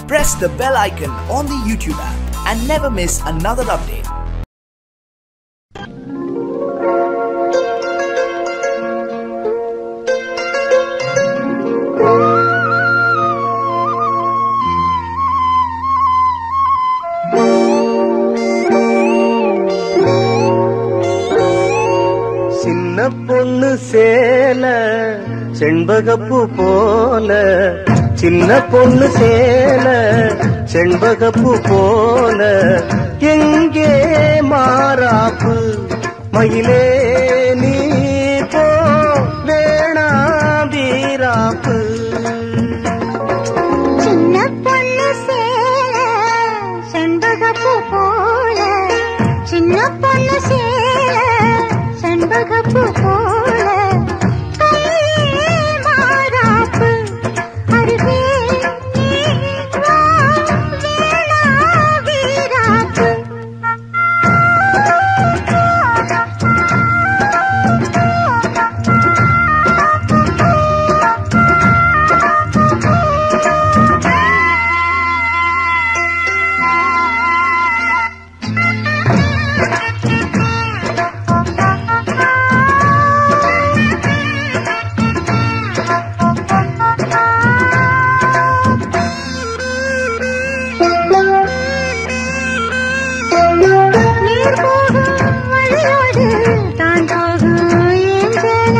press the bell icon on the YouTube app and never miss another update. சின்ன பொண்ணு சேல செண்பகப்பூ போல சின்ன பொண்ணு சேல செண்பகப்பூ போல எங்கே மாறாப்பு மயிலே நீ போ வேணா வீராப்பு சின்ன பொண்ணு சேல செண்பகப்பூ போல சின்ன பொண்ணு சேல செண்பகப்பூ போல கையே மாறாப்பு அருகே நீ வா, வேணா வீராப்பு நீர் போகும் வழியோடு தான் போகும் ஏஞ்சல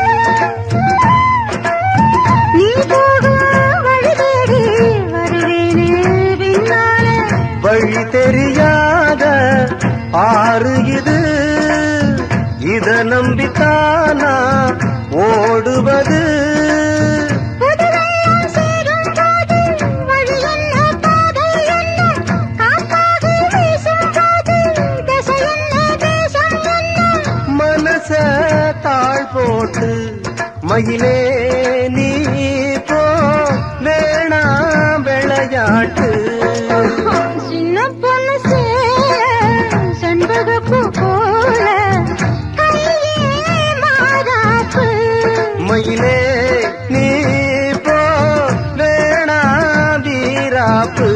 நீ போகும் வழி தேடி வருவேனே பின்னால வழி தெரியாத ஆறு இது இத நம்பித்தானா ஓடுவது புதுவெள்ளம் சேரும் போது வழி என்ன பாதை என்ன காத்தாக வீசும் போது திசை என்ன தேசம் என்ன மனச தாழ் போட்டு மயிலே நீ போ வேணாம் விளையாட்டு சின்ன பொண்ணு சேல செண்பகப்பூ போல கையே மாறாப்பு மயிலே நீ போ வேணாம் வீராப்பு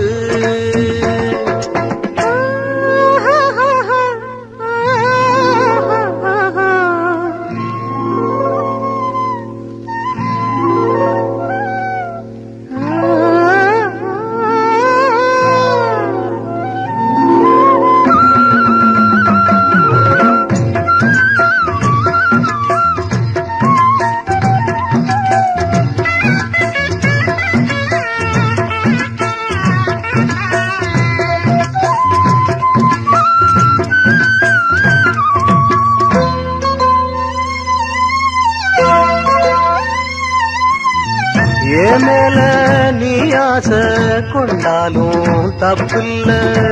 ஏன் மேல நீ ஆசை கொண்டாலும் தப்பில்ல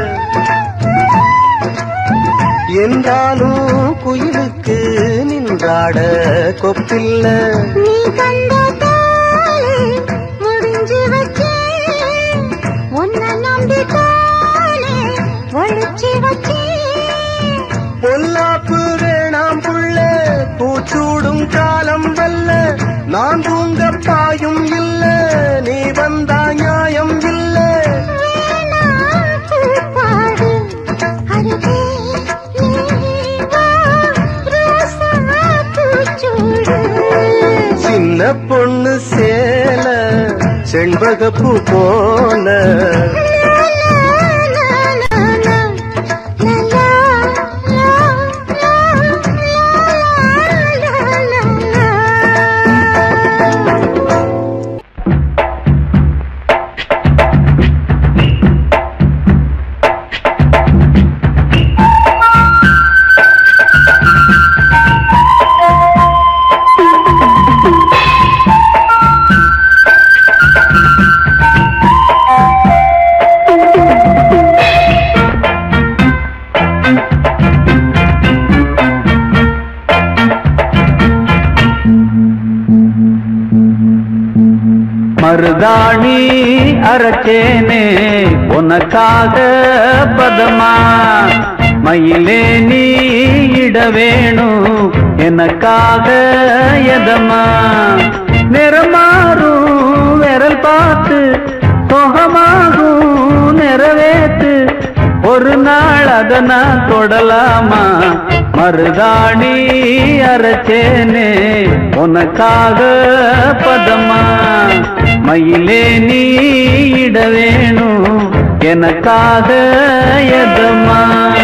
என்றாலும் குயிலுக்கு நின்றாட கொப்பில்ல நீ கண்ட தாலே முடிஞ்சு வச்சேன் உன்னை நம்பி தானே ஒழிச்சு வச்சேன் பொல்லாப்பு வேணாம் புள்ள பூச்சூடும் காலம் வல்ல நான் தூங்க பாயும் இல்ல நீ வந்தா நியாயம் இல்ல வேணா பூப்பாடு அருகே நீ வா ரோசா பூச்சூடு சின்ன பொண்ணு சேல செண்பகப்பூ போல மருதாணி அரைச்சேனே உனக்காக பதமா மயிலே நீ இட வேணும் எனக்காக எதமா நிறமாறும் விரல் பார்த்து சொகமாகும் அத நான் தொடலாமா மருதாணி அரைச்சேனே உனக்காக பதமா மயிலே நீ இட வேணும் எனக்காக எதமா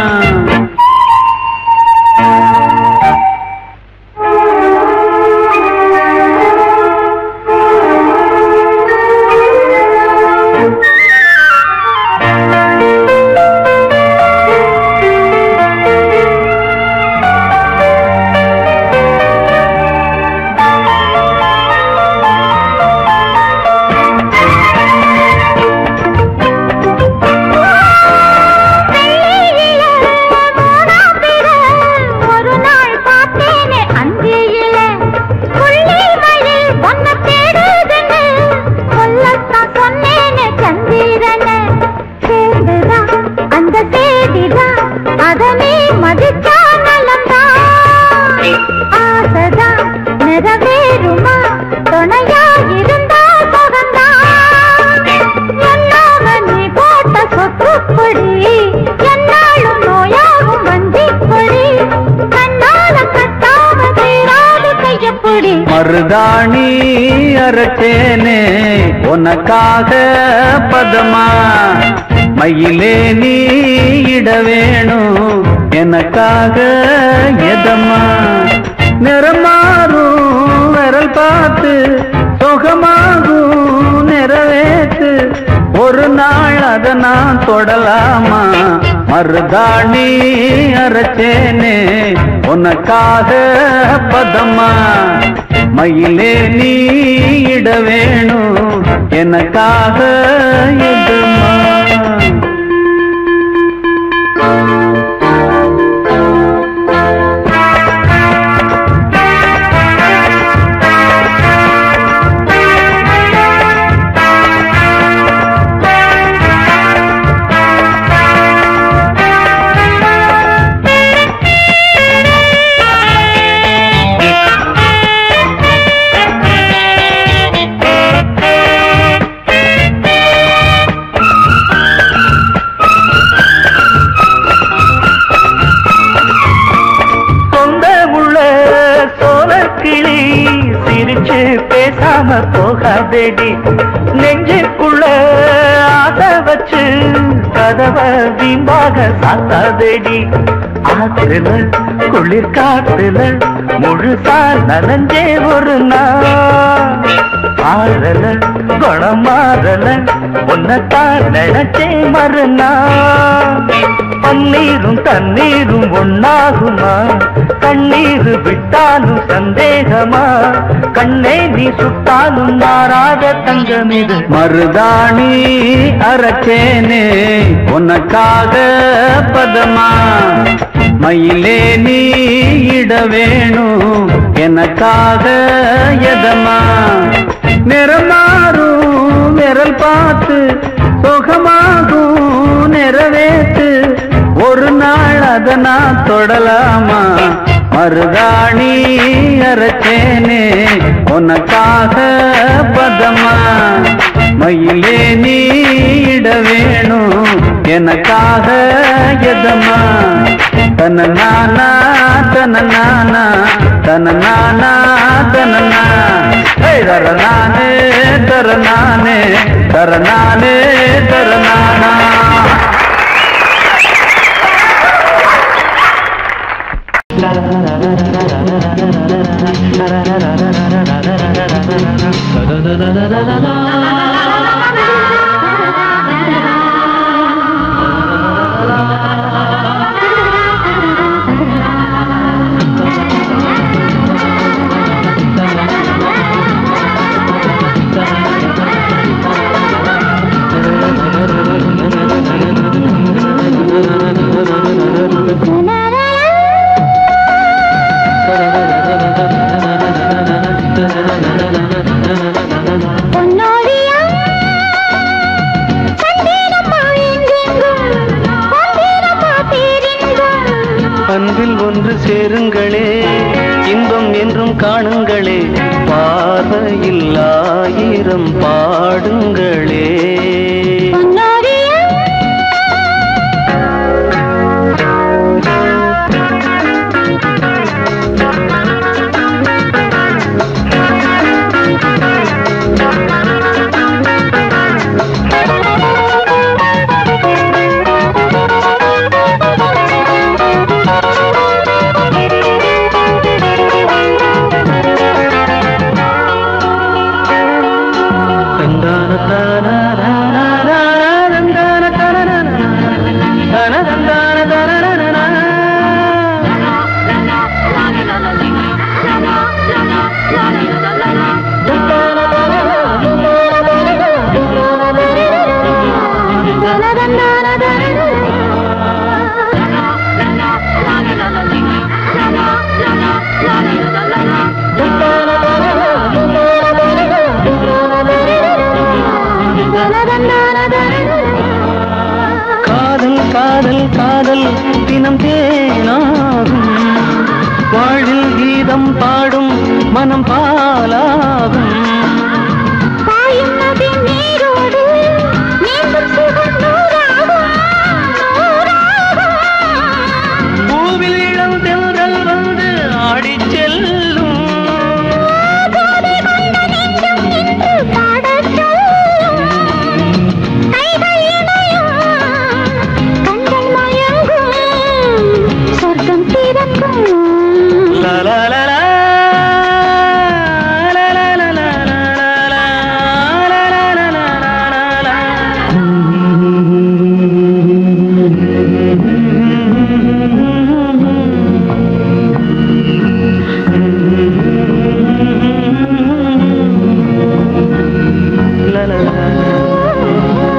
வெள்ளியில மூணாம் பிற ஒரு நாள் பார்த்தேனே அந்தியில புள்ளி மயில் ஒன்ன தேடுதுன்னு சொல்லத்தான் சொன்னேனே சந்திரனே சேர்ந்துதான் அந்த சேதிதான் அதனே மதிச்சா நலம்தான் ஆசைதான் நிறைவேறுமா துணையா இருந்தா சுகந்தான் என்னாம நீ போட்ட சொத்துப்படி என்னாலும் நோயாகும் வந்திப்படி கண்ணால கட்டாம தீராது கையப்படி மருதாணி அரைச்சேனே உனக்காக பதமா மயிலே நீ இட வேணும் எனக்காக எதமா நிறமாறும் விரல் பார்த்து சுகமாகும் நிறைவேத்து ஒரு நாள் அத நான் தொடலாமா மருதாணி அரைச்சேனே உனக்காக பதமா மயிலே நீ இட வேணும் எனக்காக எதுமா சொந்த உள்ள சோழக்கிளி சிரிச்சு பேசாம போகாதேடி நெஞ்சுக்குள்ள ஆசை வச்சு கதவ வீம்பாக சாத்தாதேடி ஆத்துல குளிர் காத்துல முழுசா நனைஞ்சே ஒரு நாள் ஆறல குணம் மாறல உன்னத்தான் நினைச்சே மறுநாள் பன்னீரும் தண்ணீரும் ஒன்னாகுமா கண்ணீர் விட்டாலும் சந்தேகமா கண்ணே நீ சுட்டாலும் மாறாத தங்கம் இது மருதாணி அரைச்சேனே உனக்காக பதமா மயிலே நீ இட வேணும் எனக்காக எதமா நிறமாறும் விரல் பார்த்து சுகமாகும் நிறைவேத்து ஒரு நாள் அத நான் தொடலாமா மருதாணி அரைச்சேனே உனக்காக பதமா மயிலே நீ இட வேணும் எனக்காக எதமா தன நானா தன நானா தன நானா தன தர நானே தர நானே தர நானே தர நானா பொன்னோடியா சந்தேனம்மா எங்கெங்கும் பொன்னிறமா பேரெங்கும் அன்பில் ஒன்று சேருங்களே இன்பம் என்றும் காணுங்களே பார்வையில் ஆயிரம் பாடுங்களே பொன்னோடியா காதல் காதல் காதல் தினம் தேனாகும் வாழ்வில் கீதம் பாடும் மனம் பாலாகும் பாயும் நதி நீரோடு நீந்தும் சுகம் நூறாகும் நூறாகும் பூவில் இளம் தென்றல் வந்து ஆடிச் செல்லும் கோடி கொண்ட நெஞ்சம் நின்று பாடச் சொல்லும். கைகள் இணையும், கண்கள் மயங்கும், சொர்க்கம் திறக்கும் லா லா லா லா. லா லா லா லா லா லா லா. லா லா லா லா லா லா லா. லா லா லா.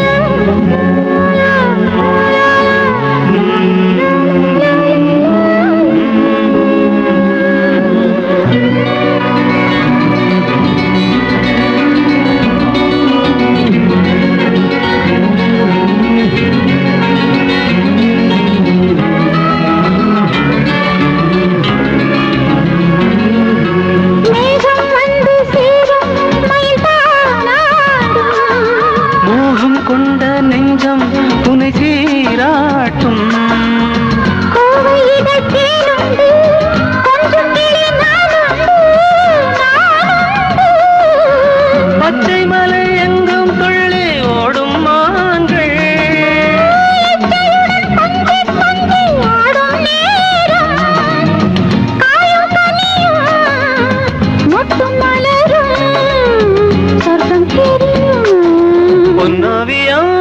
மேகம் வந்து சேரும் மயில் தானாடும் மோகம் கொண்ட நெஞ்சம் உனை சீராட்டும் கோவையிடை தேனுண்டு கொஞ்சம் கிளி நானுண்டு நானுண்டு பச்சை மலை எங்கும் துள்ளி ஓடும் மான்கள் இச்சையுடன் கொஞ்சி கொஞ்சி ஆடும் நேரம் காயும் கனியும் மொட்டும் மலரும் சொர்க்கம் தெரியும் பொன்னாவியம்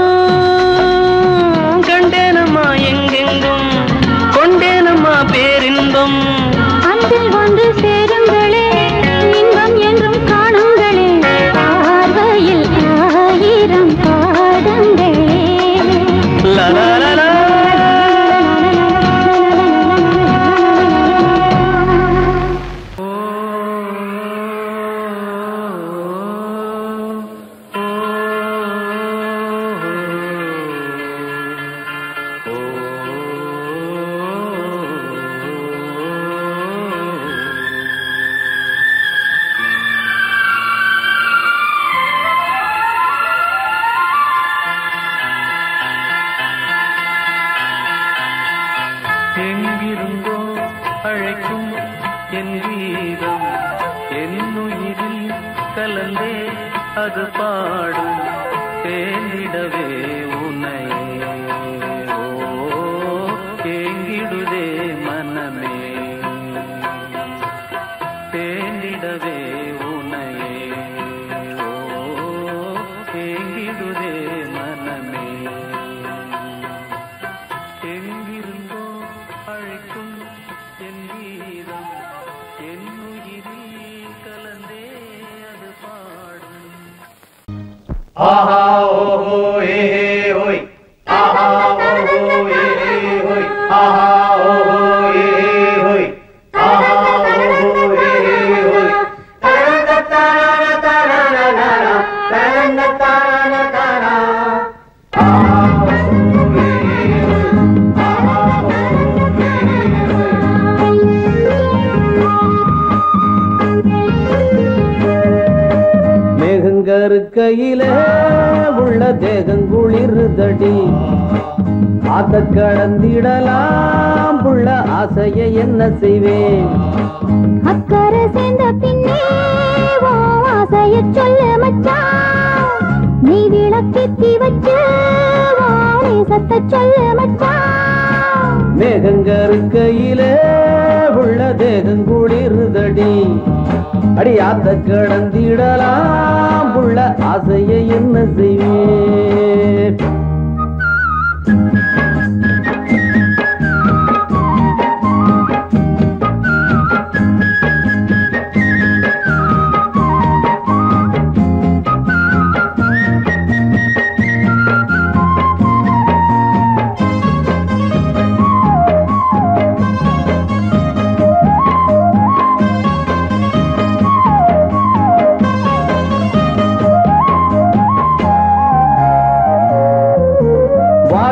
கண்டேனம்மா எங்கெங்கும் கொண்டேனம்மா பேரின்பம் அன்பில் ஒன்று சேருங்களே இன்பம் என்றும் காணுங்களே பார்வையில் ஆயிரம் பாடுங்களே லா லா லா லா. எங்கிருந்தோ அழைக்கும் என் கீதம் என் உயிரில் கலந்தே அது பாடும் தேனிடவே உன்னை ஓ ஏங்கிடுதே மனமே தேனிடவே உன்னையே ஓ ஏங்கிடுதே மனமே எங்கிருந்தோ அழைக்கும் என் கீதம் என் உயிரில் கலந்தே அது பாடும் ஆஹா ஓஹோ ஏ ஹே ஹோய் ஆஹா ஓஹோ ஏ ஹே ஹோய் ஆஹா ஓஹோ ஏ ஹே ஹோய் ஆஹா ஓஹோ ஏ ஹே ஹோய் தரனதத்தான தரனனன தரனதத்தான தரன ஆஹா ஓஹோ ஏ ஹே ஹோய் ஆஹா ஓஹோ ஏ ஹே ஹோய் மேகங்கருக்கையில உள்ள தேகங்குளிருதடி ஆத்த கடந்திடலாம் புள்ள ஆசைய என்ன செய்வேன் அக்கறை சேர்ந்த பின்னே ஓ ஆசைய சொல்ல மச்சான் நீ விளக்கேத்தி வச்சு ஓ நேசத்தை சொல்ல மச்சான் மேகங்கருக்கையில உள்ள தேகங்குளிருதடி அடி ஆத்த கடந்திடலாம் புள்ள ஆசைய என்ன செய்வேன்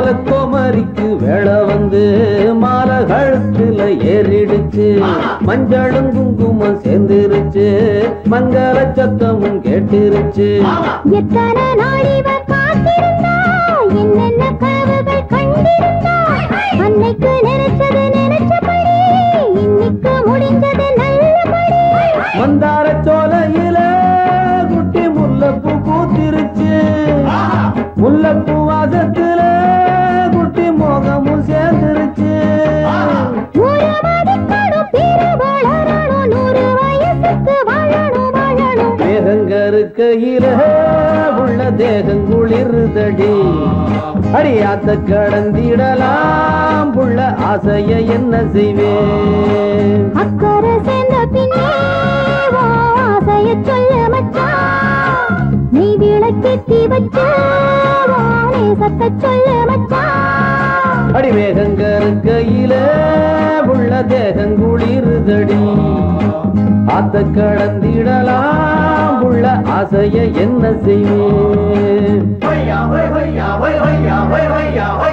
மாலக்கோமரிக்கு வேலை வந்து மாலை கழுத்துல ஏறிடுச்சு மஞ்சளும் குங்குமம் சேர்ந்துருச்சு மங்கள சத்தமும் கேட்டுருச்சு எத்தனை நாள் இவர் காத்திருந்தா என்னென்ன கனவுகள் கண்டிருந்தா அன்னைக்கு நினைச்சது நினைச்சபடி இன்னைக்கு முடிஞ்சது நல்லபடி மந்தார சோலையில குட்டி முல்லைப்பூ பூத்திருச்சு முல்லைப்பூ வாசத்துல குட்டி மோகமும் சேர்ந்துருச்சு ஒரு மதிக்கணும் பிற வளரணும் நூறு வயசுக்கு வாழணும் வாழணும் மேகங்கருக்கையில உள்ள தேகம் குளிர்தடி அடியாத்த கடந்திடலாம் புள்ள ஆசைய என்ன செய்வேன் அக்கறை சேர்ந்த பின்னே உன் ஆசைய சொல்லு மச்சான் நீ விளக்கேத்தி வச்சு உன் நேசத்தை சொல்லு மச்சான் அடி மேகங்கருக்கையில உள்ள தேகம் குளிர்தடி ஆத்த கடந்திடலாம் உள்ள ஆசைய என்ன செய்வேன் ஹொய்யா ஹொய் ஹொய்யா ஹொய் ஹொய்யா ஹொய் ஹொய்யா ஹொய்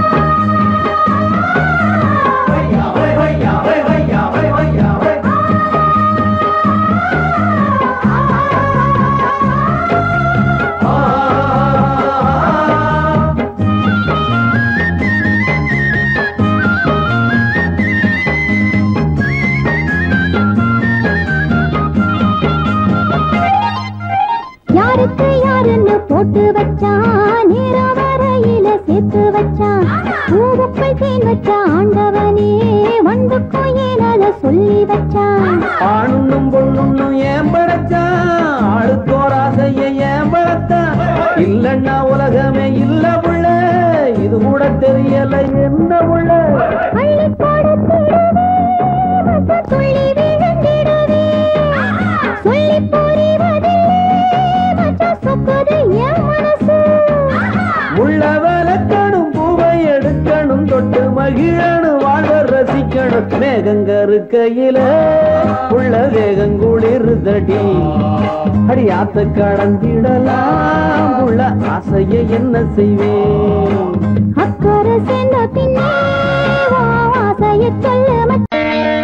ஹொய்யா ஹொய் ஹொய்யா ஹொய் ஹொய்யா ஹொய் ஹொய்யா ஹொய் யாருக்கு யாருன்னு போட்டு வச்சான் நேர வரையில சேர்த்து வச்சான் பூவுக்குள் தேன் வச்ச ஆண்டவனே வந்துக்கும் ஏனத சொல்லி வச்சான் ஆணுன்னும் பொண்ணுன்னும் ஏன் படைச்சான் ஆளுக்கோர் ஆசைய ஏன் படைத்தான் இல்லன்னா உலகமே இல்ல புள்ள இது கூட தெரியல என்ன புள்ள அள்ளி கொடுத்திடவே மச்ச துள்ளி விழுந்திடவே சொல்லி புரிவதில்லை மச்ச சொக்குது என் மனசு உள்ள வளர்க்கணும் பூவை எடுக்கணும் தொட்டு மகிழணும் வாழ்வ ரசிக்கணும் மேகங்கருக்கையில உள்ள வேகங்குளிர்தடி அடியாத்த கடந்திடலாம் உள்ள ஆசைய என்ன செய்வேன் அக்கறை சேர்ந்த பின்னே உன் ஆசைய சொல்லு மச்சான்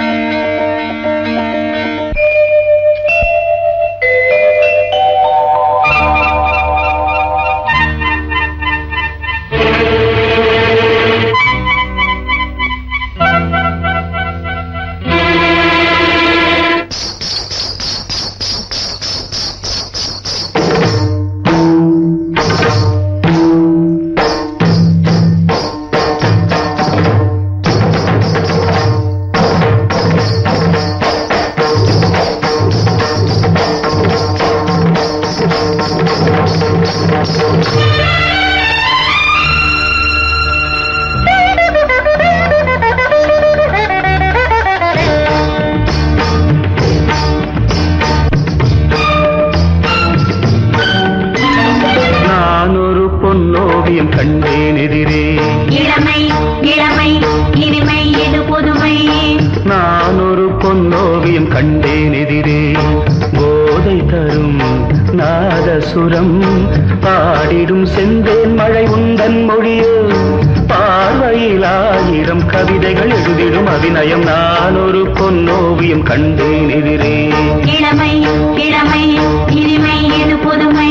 நான் ஒரு பொன்னோவியம் கண்டேன் எதிரே இளமை இளமை இனிமை இது புதுமை நான் ஒரு பொன்னோவியம் கண்டேன் எதிரே போதை தரும் நாதசுரம் பாடிடும் செந்தேன் மழை உந்தன் மொழியோ பார்வையில் ஆயிரம் கவிதைகள் எழுதிடும் அபிநயம் நான் ஒரு பொன்னோவியம் கண்டேன் எதிரே இளமை இளமை இனிமை இது புதுமை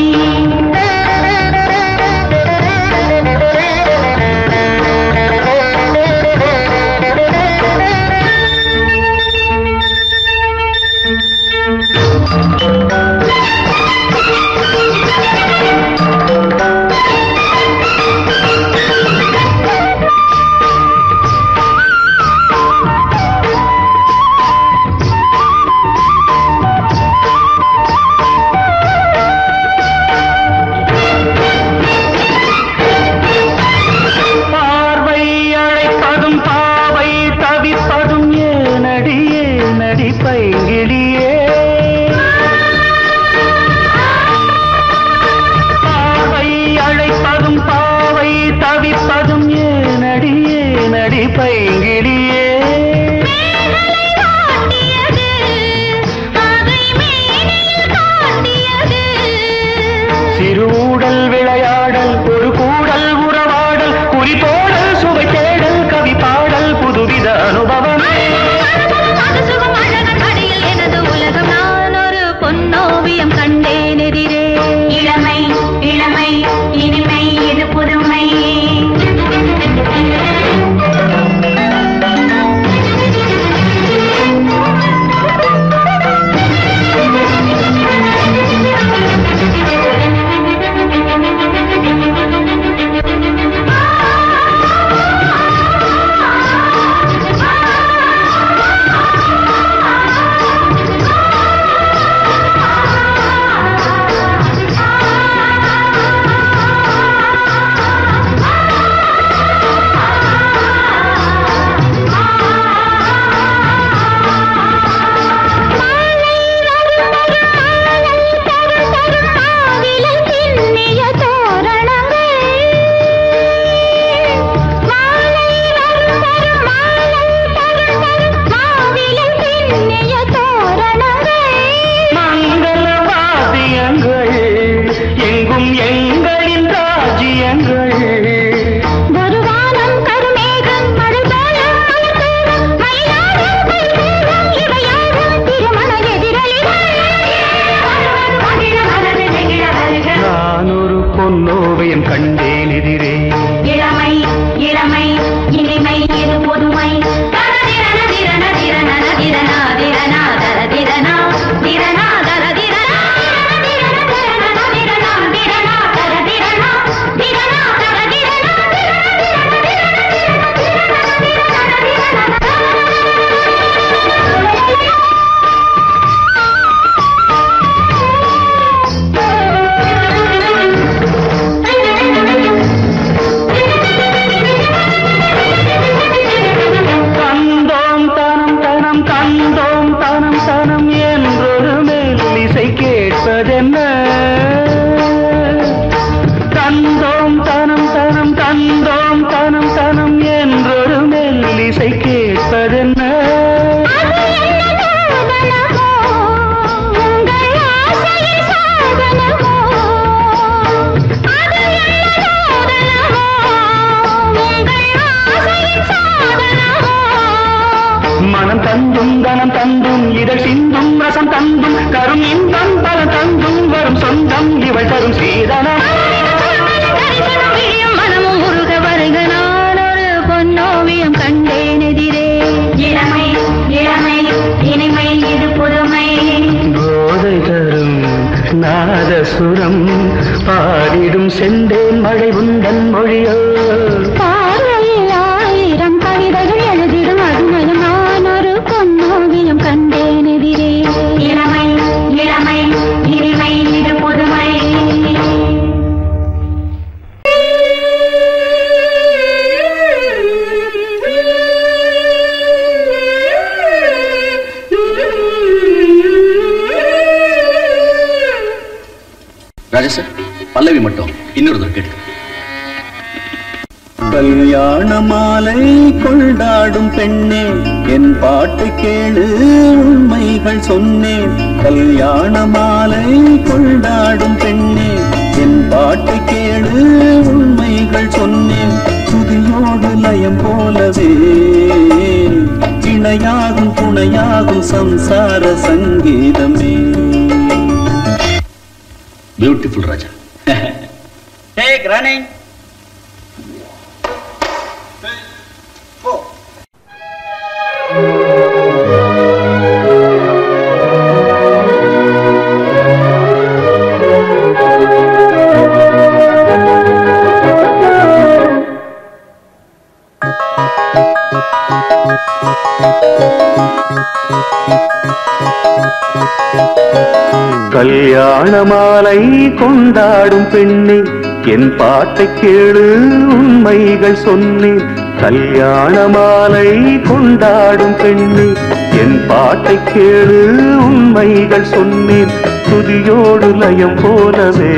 ஓவியம் கண்டேன் எதிரே இளமை இளமை இனிமை இது புதுமை தரதிரன திரன திரன திரனா திரனா தர திரனா திரனா தர திரனா திரன திரன திரனா திரனா தர திரனா திரனா தர திரனா கந்தோம் தனம் தனம் கந்தோம் தனம் தனம் என்றொரு மெல்லிசை கேட்பதென்ன கந்தோம் தனம் தனம் கந்தோம் தனம் தனம் என்றொரு மெல்லிசை கேட்பதென்ன மனம் தந்தும் கனம் தந்தும் இதழ் சிந்தும் ரசம் தந்தும் கரும் இன்பம் பல தந்தும் வரும் சொந்தம் இவள் தரும் சீதனம் மனமும் முருக வருக நான் ஒரு பொன்னோவியம் கண்டேன் எதிரே இளமை இளமை இனிமை இது புதுமை போதை தரும் நாதசுரம் பாடிடும் செந்தேன் மழை உந்தன் மொழியோ பார்வையில் ஆயிரம் கவிதைகள் எழுதிடும் அதுமயம் நான் ஒரு பொன்னோவியம் கண்டேன் எதிரே இளமை இளமை இனிமை இது புதுமை ராஜா சார் பல்லவி மட்டும் இன்னொரு தடவை கேட்டு கல்யாண மாலை கொண்டாடும் பெண்ணே என் பாட்டு கேளு உண்மைகள் சொன்னேன் கல்யாண மாலை கொண்டாடும் பெண்ணே என் பாட்டு கேளு உண்மைகள் சொன்னேன் துதியோடு லயம் போலவே இணையாகும் துணையாகும் சம்சார சங்கீதமே பியூட்டிஃபுல் ராஜா Take running. கல்யாண மாலை கொண்டாடும் பெண்ணே என் பாட்டை கேளு உண்மைகள் சொன்னேன் கல்யாண மாலை கொண்டாடும் பெண்ணே என் பாட்டை கேளு உண்மைகள் சொன்னேன் துதியோடு லயம் போலவே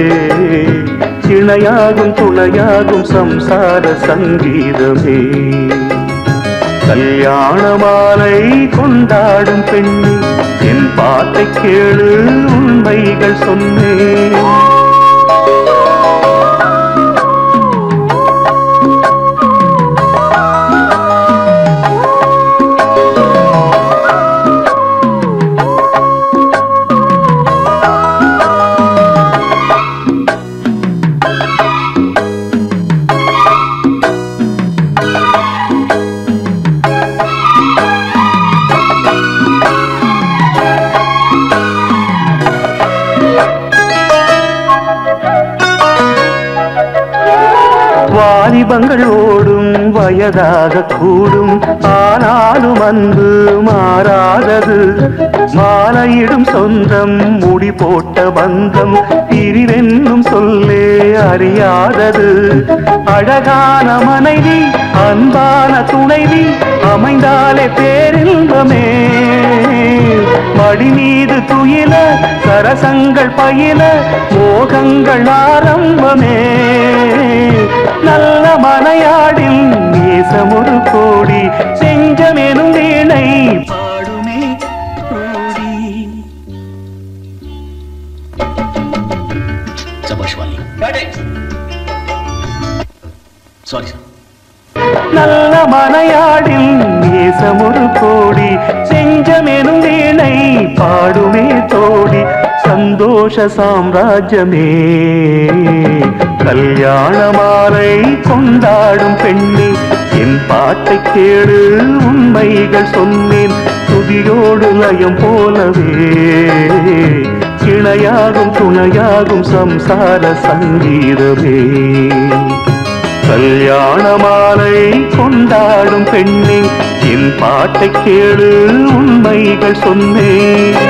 இணையாகும் துணையாகும் சம்சார சங்கீதமே கல்யாண மாலை கொண்டாடும் பெண்ணு என் பாட்டை கேளு உண்மைகள் சொன்னேன் வாலிபங்கள் ஓடும் வயதாக கூடும் ஆனாலும் அன்பு மாறாதது மாலையிடும் சொந்தம் முடி போட்ட பந்தம் பிரிவென்னும் சொல்லே அறியாதது அழகான மனைவி அன்பான துணைவி அமைந்தாலே பேரின்பமே மடி மீது துயில சரசங்கள் பயில மோகங்கள் ஆரம்பமே நல்ல மனையாடில் நேசமொரு கோடி செஞ்சமெனும் வீணை பாடுமே கோடி சபாஷ் வாலி Got it. சாரி சார் நல்ல மனையாடில் நேசமொரு கோடி செஞ்சமெனும் வீணை பாடுமே தோடி சந்தோஷ சாம்ராஜ்யமே கல்யாண மாலை கொண்டாடும் பெண்ணே என் பாட்டை கேடு உண்மைகள் சொன்னேன் துதியோடு லயம் போலவே இணையாகும் துணையாகும் சம்சார சங்கீதமே கல்யாண மாலை கொண்டாடும் பெண்ணே என் பாட்டை கேடு உண்மைகள் சொன்னேன்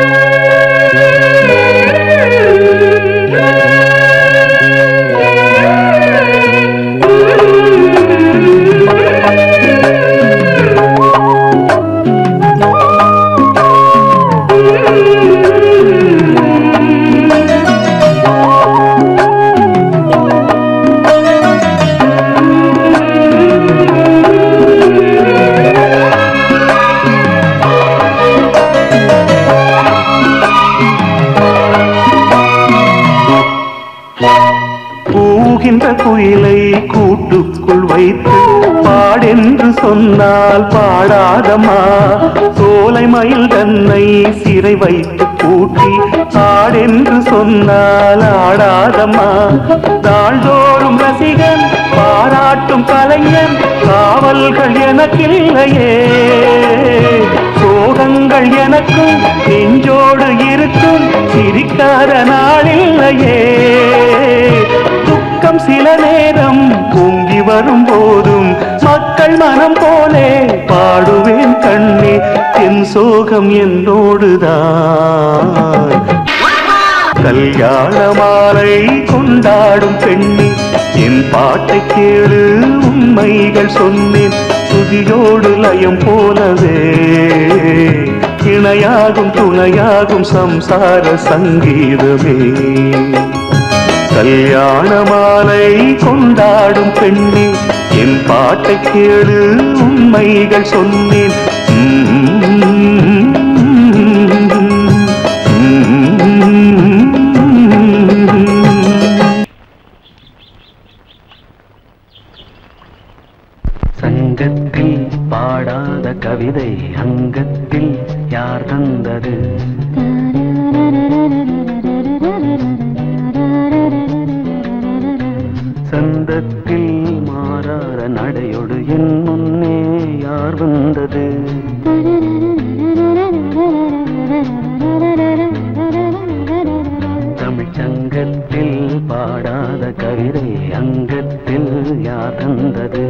கூகின்ற குயிலை கூட்டுக்குள் வைத்து பாடென்று சொன்னால் பாடாதம்மா சோலை மயில் தன்னை சிறை வைத்து கூட்டி ஆடென்று சொன்னால் ஆடாதம்மா நாள்தோறும் ரசிகன் பாராட்டும் கலைஞன் காவல்கள் எனக்கில்லையே சோகங்கள் எனக்கும் நெஞ்சோடு இருக்கும் சிரிக்காத நாளில்லையே துக்கம் சில நேரம் பொங்கி வரும் போதும் மக்கள் மனம் போலே பாடுவேன் கண்ணே என் சோகம் என்னோடுதான் கல்யாண மாலை கொண்டாடும் பெண்ணே என் பாட்டை கேளு உண்மைகள் சொன்னேன் துதியோடு லயம் போலவே இணையாகும் துணையாகும் சம்சார சங்கீதமே கல்யாண மாலை கொண்டாடும் பெண்ணே என் பாட்டை கேளு உண்மைகள் சொன்னேன் சங்கத்தில் பாடாத கவிதை அங்கத்தில் யார் தந்தது சந்தத்தில் மாறாத நடையொடு என் முன்னே யார் வந்தது தமிழ் சங்கத்தில் பாடாத கவிதை அங்கத்தில் யார் தந்தது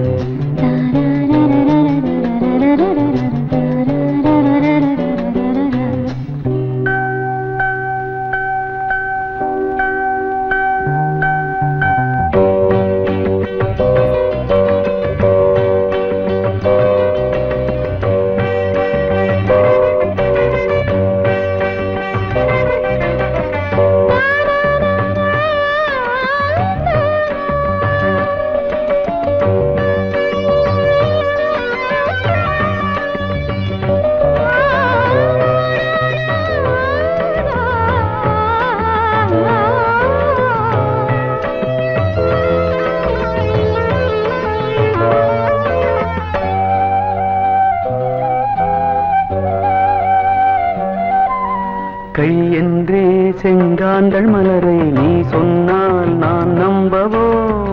கை என்றே செங்காந்தள் மலரை நீ சொன்னால் நான் நம்பவோ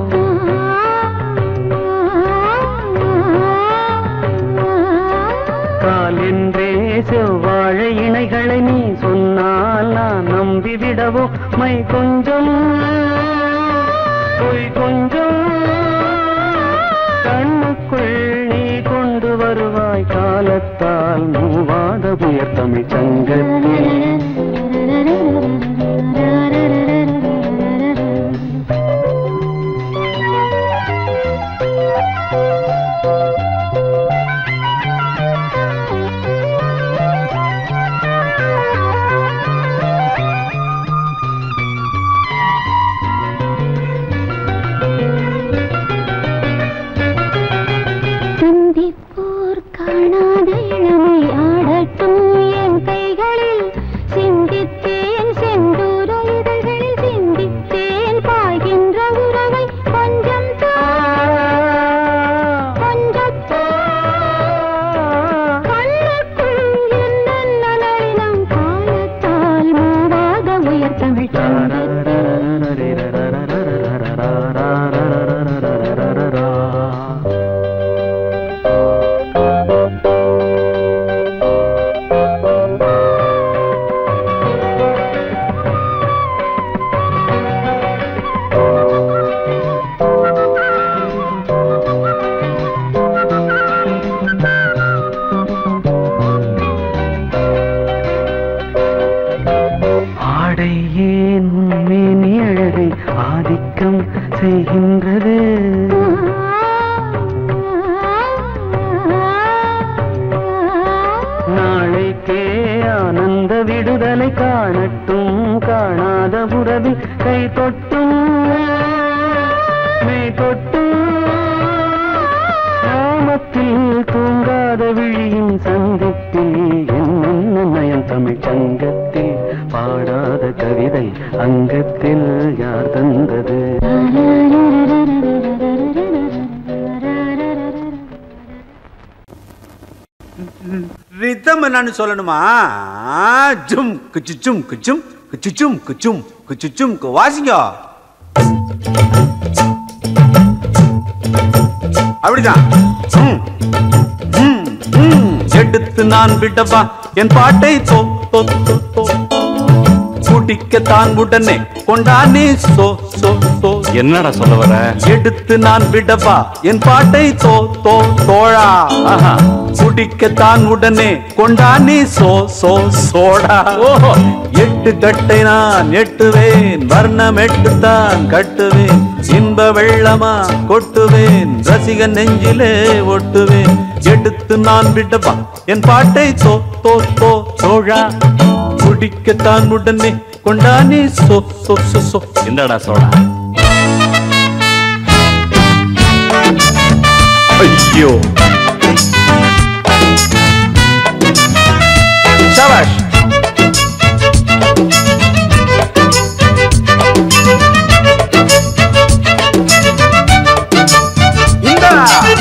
கால் என்றே செவ்வாழை இணைகளை நீ சொன்னால் நான் நம்பிவிடவோ மை கொஞ்சம் பொய் கொஞ்சம் கண்ணுக்குள் நீ கொண்டு வருவாய் காலத்தால் மூவாத புயர் தமிழ் சங்கத்தில் சந்திப்போர் காணாத இளமை ஆடட்டும் என் கைகளில் செய்கின்றது நாளைக்கே ஆனந்த விடுதலை காணட்டும் காணாத உறவில் கை தொட்டும் மெய் தொட்டும் கிராமத்தில் தூங்காத விழியின் சங்கத்தில் என்னென்ன நயம் தமிழ் சங்கத்தில் பாடாத கவிதை அங்கத்தில் யார் தந்தது ரித்தம் என்னன்னு சொல்லணுமா ஜும் குச்சுச்சும் குச்சும் குச்சுச்சும் குச்சும் குச்சுச்சும் கு- வாசிங்க அப்படிதான் ம், ம், ம். எடுத்து நான் விடவா என் பாட்டை தோ தோ தோ தோ குடிக்கத்தான் உடனே கொண்டானே சோ சோ சோ என்னடா சொல்ல வர எடுத்து நான் விடவா என் பாட்டை தோ தோ தோழா ஆஹா. குடிக்கத்தான் உடனே கொண்டானே சோ சோ சோடா ஓஹோ. எட்டு கட்டை நான் எட்டுவேன் வர்ணம் எட்டுத்தான் கட்டுவேன் இன்ப வெள்ளமா கொட்டுவேன் ரசிகன் நெஞ்சிலே ஒட்டுவேன் எடுத்து நான் விடவா என் பாட்டை தோ தோ தோ தோழா குடிக்கத்தான் உடனே கொண்டானே சோ சோ சோ சோ என்னடா சோடா ஐயோ சபாஷ் இந்தா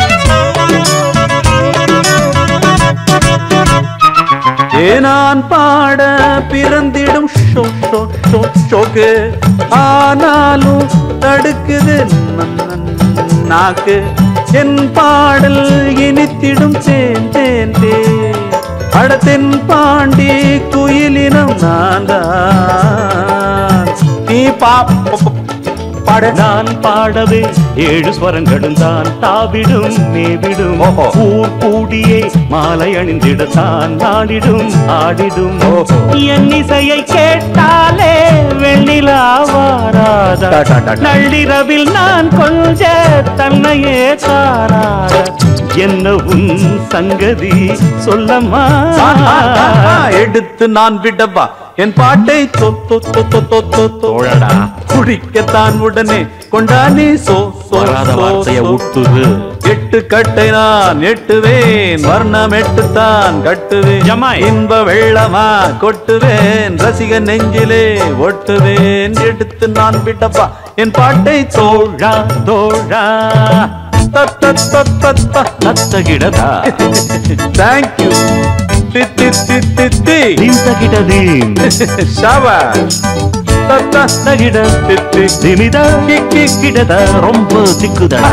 ஏனான் பாட பிறந்திடும் ஷோ ஷோ ஷோ ஷோக்கு ஆனாலும் தடுக்குது நன் நன் நாக்கு என் பாடல் இனித்திடும் தேன் தேன் தேன் அடத்தென் பாண்டி குயிலினம் நான் தான் நீ பா பாட நான் பாடவே ஏழு ஸ்வரங்களும் தான் தாவிடும் மேவிடும் ஓஹோ. ஊர் கூடியே மாலை அணிந்திடத்தான் நாடிடும் ஆடிடும் ஓஹோ. என் இசையை கேட்டாலே வெண்ணிலா வாராதா டா, டா, டா, டா. நள்ளிரவில் நான் கொஞ்ச தன்னையே தாராத என்ன உன் சங்கதி சொல்லம்மா எடுத்து நான் விடவா என் பாட்டை தொ தொ தொ தொ தொ தொ தோழடா. குடிக்கத்தான் உடனே கொண்டானே சோ சோ வராத சோ, வார்த்தைய சோ. உட்டுது எட்டு கட்டை நான் எட்டுவேன் வர்ணம் எட்டுத்தான் கட்டுவேன் ஜமாய். இன்ப வெள்ளமா கொட்டுவேன் ரசிக நெஞ்சிலே ஒட்டுவேன் எடுத்து நான் விடவா என் பாட்டை தோழா தோழா தத்தத்தத்தத்தா. தத்தகிடதா தேங்க்யூ தி தி தி தி தி தீந்தகிடதீம் ஷாபாஷ் தத்தா தகிட தி தி திமிதா கிக்கிடதா ரொம்ப திக்குதா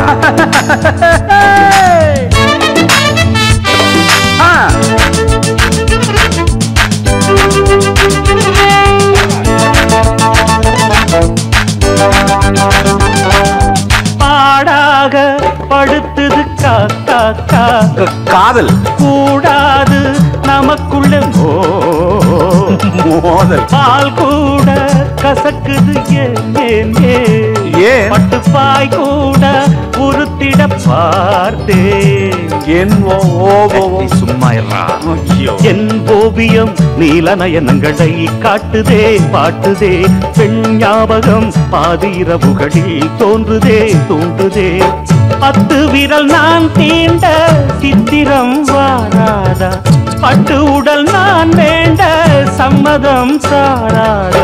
ஆ பாடாக படுத்தது காக்கா கா க- காதல் கூடாது நமக்குள்ள மோ மோதல் பால் கூட கசக்குது ஏன் ஏன் ஏன் ஏன்? பட்டுப்பாய் கூட உருத்திட பார்த்தேன் என் ஓ ஓ ஓ ஓ. சும்மா இருறா ஐயோ. என் ஓவியம் நீல நயனங்களை காட்டுதே பாட்டுதே பெண் ஞாபகம் பாதி இரவுகளில் தோன்றுதே தோன்றுதே பத்து விரல் நான் தீண்ட சித்திரம் வாராதா பட்டு உடல் நான் வேண்ட சம்மதம் சாராதா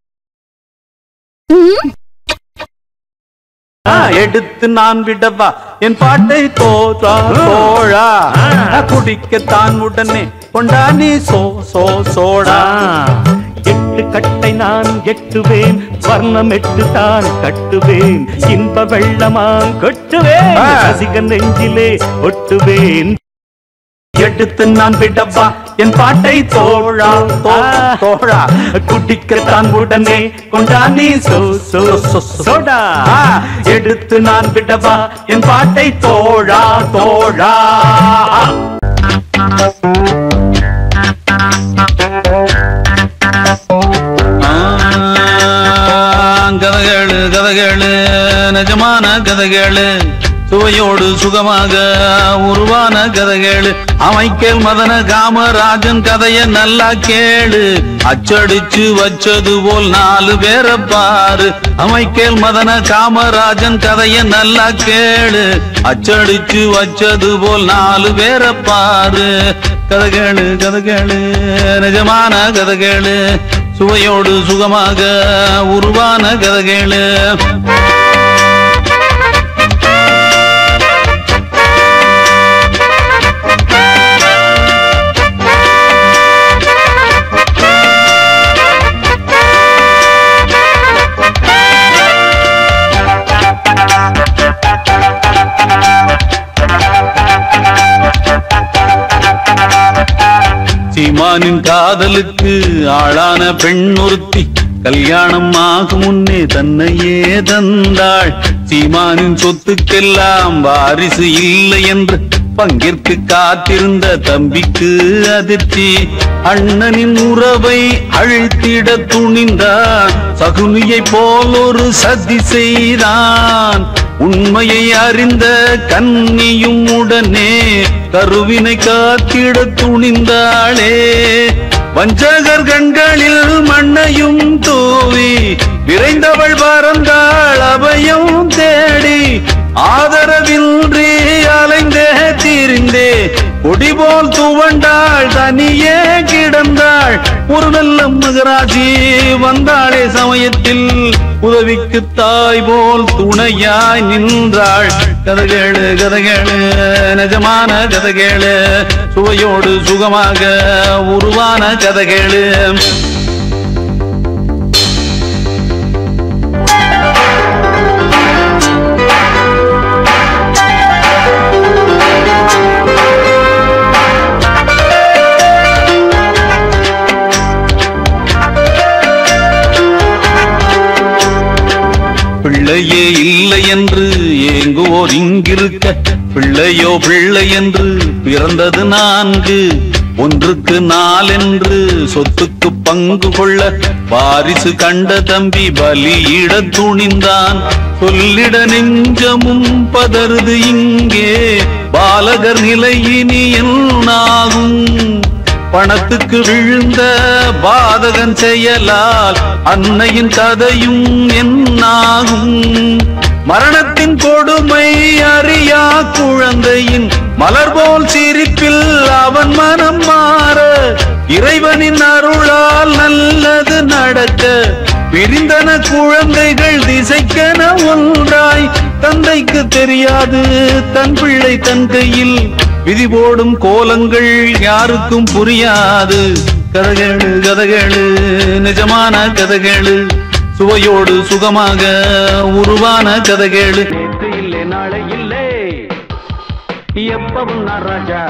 ஆ, எடுத்து நான் விடவா என் பாட்டை தோற்றா தோழா ஆ. குடிக்கத்தான் உடனே கொண்டானே சோ சோ சோடா எட்டு கட்டை நான் எட்டுவேன் வர்ணம் எட்டு தான் கட்டுவேன் இன்ப வெள்ளமாம் கொட்டுவேன் ஆ. ரசிகன் நெஞ்சிலே ஒட்டுவேன் எடுத்து நான் விடவா என் பாட்டை தோழா தோ- ஆ. தோழா குடிக்கத்தான் உடனே கொண்டானே சோ சோ சோ சோடா. ஆ, எடுத்து நான் விடவா என் பாட்டை தோழா தோழா கவகேளு கவகேளு நிஜமான கதைகளு சுவையோடு சுகமாக உருவான கதைகளு அமைக்கேல் மதன காமராஜன் கதைய நல்லா கேளு அச்சடிச்சு வச்சது போல் நாலு பேரை பாரு அமைக்கேல் மதன காமராஜன் கதைய நல்லா கேளு அச்சடிச்சு வச்சது போல் நாலு பேரை பாரு கதைகளு கதைகளு நிஜமான கதைகளு சுவையோடு சுகமாக உருவான கதைகளு சீமானின் காதலுக்கு ஆளான பெண் ஒருத்தி கல்யாணம் ஆகும் முன்னே தன்னையே தந்தாள் சீமானின் சொத்துக்கெல்லாம் வாரிசு இல்லை என்று பங்கிற்கு காத்திருந்த தம்பிக்கு அதிர்ச்சி அண்ணனின் உறவை அழித்திட துணிந்தான் சகுனியை போல் ஒரு சதி செய்தான் உண்மையை அறிந்த கன்னியும் உடனே கருவினை காத்திட துணிந்தாளே வஞ்சகர் கண்களில் மண்ணையும் தூவி விரைந்தவள் பறந்தாள் அபயம் தேடி ஆதரவின்றி அலைந்தே திரிந்தே கொடி போல் துவண்டாள் தனியே கிடந்தாள் ஒரு வெள்ளம் மகராஜி வந்தாளே சமயத்தில் உதவிக்கு தாய் போல் துணையாய் நின்றாள் கதைகேளு கதைகேளு நிஜமான கதைகேளு சுவையோடு சுகமாக உருவான கதைகேளு பிள்ளையே இல்லை என்று ஏங்குவோர் இங்கிருக்க பிள்ளையோ பிள்ளை என்று பிறந்தது நான்கு ஒன்றுக்கு நாலென்று சொத்துக்கு பங்கு கொள்ள வாரிசு கண்ட தம்பி பலியிட துணிந்தான் சொல்லிட நெஞ்சமும் பதறுது இங்கே பாலகர் நிலை இனி என்னாகும் பணத்துக்கு விழுந்த பாதகன் செயலால் அன்னையின் கதையும் என்னாகும் மரணத்தின் கொடுமை அறியா குழந்தையின் மலர் போல் சிரிப்பில் அவன் மனம் மாற இறைவனின் அருளால் நல்லது நடக்க பிரிந்தன குழந்தைகள் திசைக்கென ஒன்றாய் தந்தைக்கு தெரியாது தன் பிள்ளை தன் கையில் விதி போடும் கோலங்கள் யாருக்கும் புரியாது கதகேளு கதகேளு நிஜமான கதகேளு சுவையோடு சுகமாக உருவான கதகேளு நேற்று இல்லை நாளை இல்லை எப்பவும் நான் ராஜா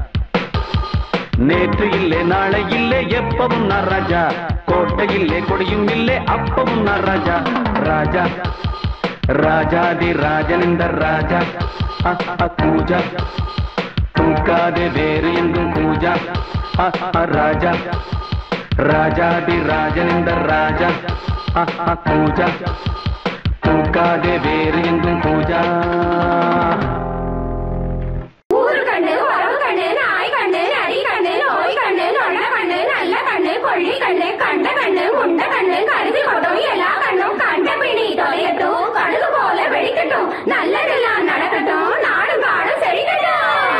நேற்று இல்லை நாளை இல்லை எப்பவும் நான் ராஜா கோட்டை இல்லை கொடியும் இல்லை அப்பவும் நான் ராஜா ராஜா ராஜாதி ராஜனிந்த ராஜா அ, அ, பூஜா தூக்காதே வேறு எங்கும் பூஜா அ, அ, ராஜா ராஜாதி ராஜனிந்த ராஜா அ, அ, பூஜா தூக்காதே வேறு எங்கும் பூஜா ஊரு கண்ணு உறவு கண்ணு நாய் கண்ணு நரி கண்ணு நோய் கண்ணு நொல்ல கண்ணு நல்ல கண்ணு கொள்ளி கண்ணு கண்ட கண்ணு முண்ட கண்ணு கருதி கொட்டும் எல்லா கண்ணும் கண்ட பிணி தொலையட்டும் கழுகு போல வெடிக்கட்டும் நல்லதெல்லாம் நடக்கட்டும் நாடும் காடும் செழிக்கட்டும்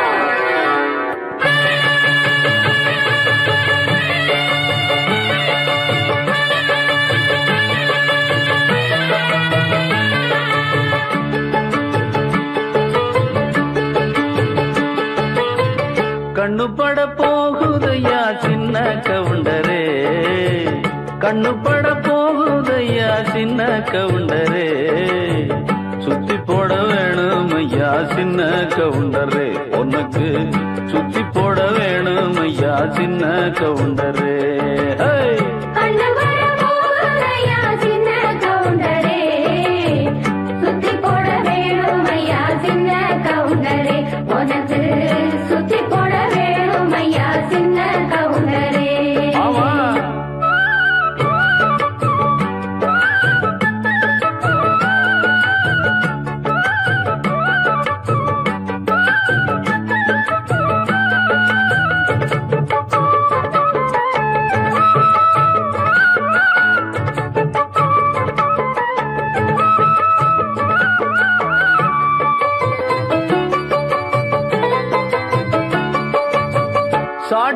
கண்ணு பட போகுதையா சின்ன கவுண்டரே கண்ணு பட போகுதையா சின்ன கவுண்டரே சுத்தி போட வேணும் ஐயா சின்ன கவுண்டரே உனக்கு சுத்தி போட வேணும் ஐயா சின்ன கவுண்டரே ஹே! கண்ணு வர போகுதையா சின்ன கவுண்டரே சுத்தி போட வேணும் ஐயா சின்ன கவுண்டரே உனக்கு சுத்தி போட வேணும் ஐயா சின்ன கவுண்டரே ஆமா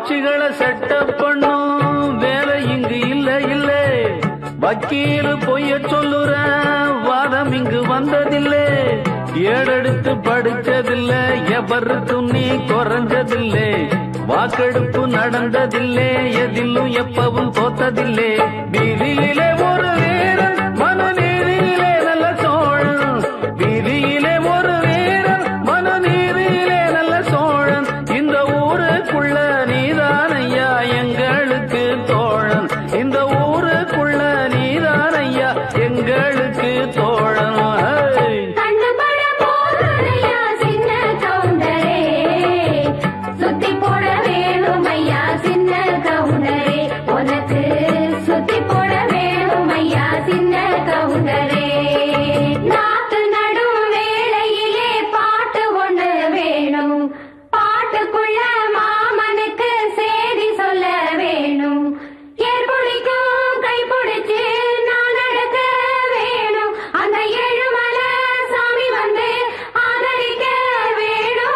வாட்சிகளை செட்டப் பண்ணும் வேலை இங்கு இல்ல இல்ல வக்கீல் பொய்ய சொல்லுற வாதம் இங்கு வந்ததில்லை ஏடெடுத்து படிச்சதில்லை எவருக்கும் நீ குறைஞ்சதில்லை வாக்கெடுப்பு நடந்ததில்லை எதிலும் எப்பவும் தோத்ததில்லை வீதியிலே ஒரு வீரன் மனநீதியிலே நல்ல சோழன் வீதியிலே ஒரு வீரன் மனநீதியிலே நல்ல சோழன் இந்த ஊருக்குள்ள நீதான் ஐயா எங்களுக்கு தோழன் இந்த ஊருக்குள்ள நீதான் ஐயா எங்களுக்கு தோழன் ஹே! கண்ணுபட போகுதையா சின்ன கவுண்டரே சுத்தி போட வேணும் ஐயா சின்ன கவுண்டரே உனக்கு சுத்தி போட வேணும் ஐயா சின்ன கவுண்டரே நாத்து நடும் வேளையிலே பாட்டு ஒண்ணு வேணும் பாட்டுக்குள்ள மாமனுக்கு செய்தி சொல்ல வேணும் ஏற்புடிக்கும் கை பிடிச்சு நான் நடக்க வேணும் அந்த ஏழுமலை சாமி வந்து ஆதரிக்க வேணும்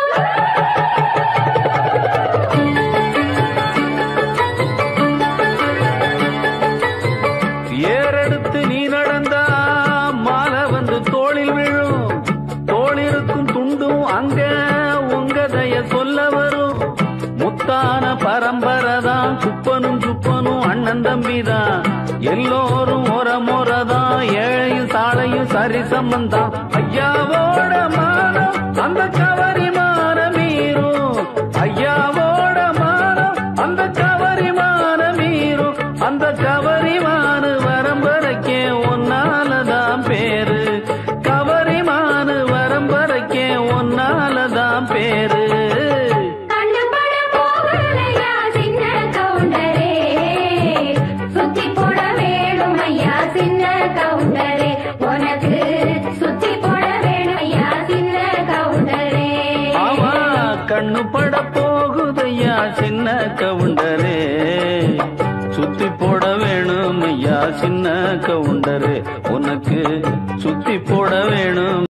ஏறெடுத்து நீ நடந்தா மாலை வந்து தோளில் விழும் தோளிருக்கும் துண்டும் அங்க உங்க தய சொல்ல வரும் முத்தான பரம்பரை தான் குப்பனும் சுப்பனும் அண்ணன் தம்பிதான் எல்லோரும் ஒரு முறைதான் ஏழையும் சாலையும் சரி சம்பந்தம் ஐயாவோட மானம் அந்த கவரி மான மீறும் ஐயாவோட மானம் அந்த கவரி மான மீறும் அந்த கவரிமானு வரம்பரைக்கே ஒன்னாலதான் பேரு கவரிமானு வரம்பரைக்கே ஒன்னாலதான் பேரு கண்ணுபட போகலையா சின்ன கவுண்டரே சுத்தி போட வேணும் ஐயா சின்ன கவுண்டரே உனக்கு சுத்தி போட வேணும் ஐயா சின்ன கவுண்டரே ஆமா கண்ணு பட போகுதையா சின்ன கவுண்டரே சுத்தி போட வேணும் ஐயா சின்ன கவுண்டரே உனக்கு சுத்தி போட வேணும்